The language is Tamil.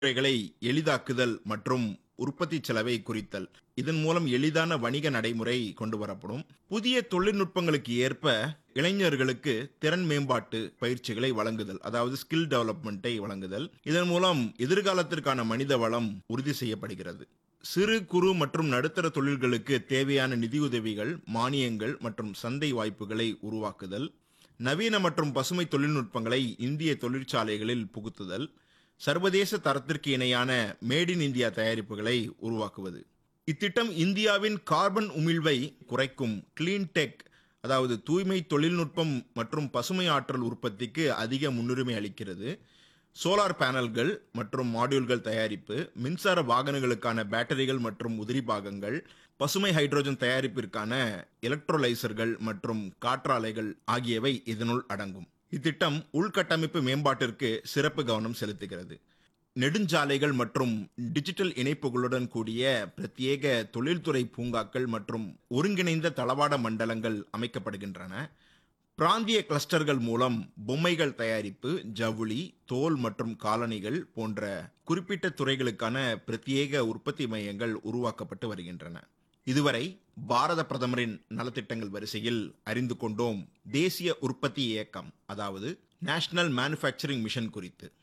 முறைகளை எளிதாக்குதல் மற்றும் உற்பத்தி செலவை குறித்தல் இதன் மூலம் எளிதான வணிக நடைமுறை கொண்டு வரப்படும் புதிய தொழில்நுட்பங்களுக்கு ஏற்ப இளைஞர்களுக்கு திறன் மேம்பாட்டு பயிற்சிகளை வழங்குதல் அதாவது ஸ்கில் டெவலப்மெண்ட்டை வழங்குதல் இதன் மூலம் எதிர்காலத்திற்கான மனித வளம் உறுதி செய்யப்படுகிறது சிறு குறு மற்றும் நடுத்தர தொழில்களுக்கு தேவையான நிதியுதவிகள் மானியங்கள் மற்றும் சந்தை வாய்ப்புகளை உருவாக்குதல் நவீன மற்றும் பசுமை தொழில்நுட்பங்களை இந்திய தொழிற்சாலைகளில் புகுத்துதல் சர்வதேச தரத்திற்கு இணையான மேட் இன் இந்தியா தயாரிப்புகளை உருவாக்குவது இத்திட்டம் இந்தியாவின் கார்பன் உமிழ்வை குறைக்கும் கிளீன் டெக் அதாவது தூய்மை தொழில்நுட்பம் மற்றும் பசுமை ஆற்றல் உற்பத்திக்கு அதிக முன்னுரிமை அளிக்கிறது சோலார் பேனல்கள் மற்றும் மாடியூல்கள் தயாரிப்பு மின்சார வாகனங்களுக்கான பேட்டரிகள் மற்றும் உதிரி பாகங்கள் பசுமை ஹைட்ரோஜன் தயாரிப்பிற்கான எலக்ட்ரோலைசர்கள் மற்றும் காற்றாலைகள் ஆகியவை இதனுள் அடங்கும் இத்திட்டம் உள்கட்டமைப்பு மேம்பாட்டிற்கு சிறப்பு கவனம் செலுத்துகிறது நெடுஞ்சாலைகள் மற்றும் டிஜிட்டல் இணைப்புகளுடன் கூடிய பிரத்யேக தொழில்துறை பூங்காக்கள் மற்றும் ஒருங்கிணைந்த தளவாட மண்டலங்கள் அமைக்கப்படுகின்றன பிராந்திய கிளஸ்டர்கள் மூலம் பொம்மைகள் தயாரிப்பு ஜவுளி தோல் மற்றும் காலணிகள் போன்ற குறிப்பிட்ட துறைகளுக்கான பிரத்யேக உற்பத்தி மையங்கள் உருவாக்கப்பட்டு வருகின்றன இதுவரை பாரத பிரதமரின் நலத்திட்டங்கள் வரிசையில் அறிந்து கொண்டோம் தேசிய உற்பத்தி இயக்கம் அதாவது நேஷனல் மேனுஃபேக்சரிங் மிஷன் குறித்து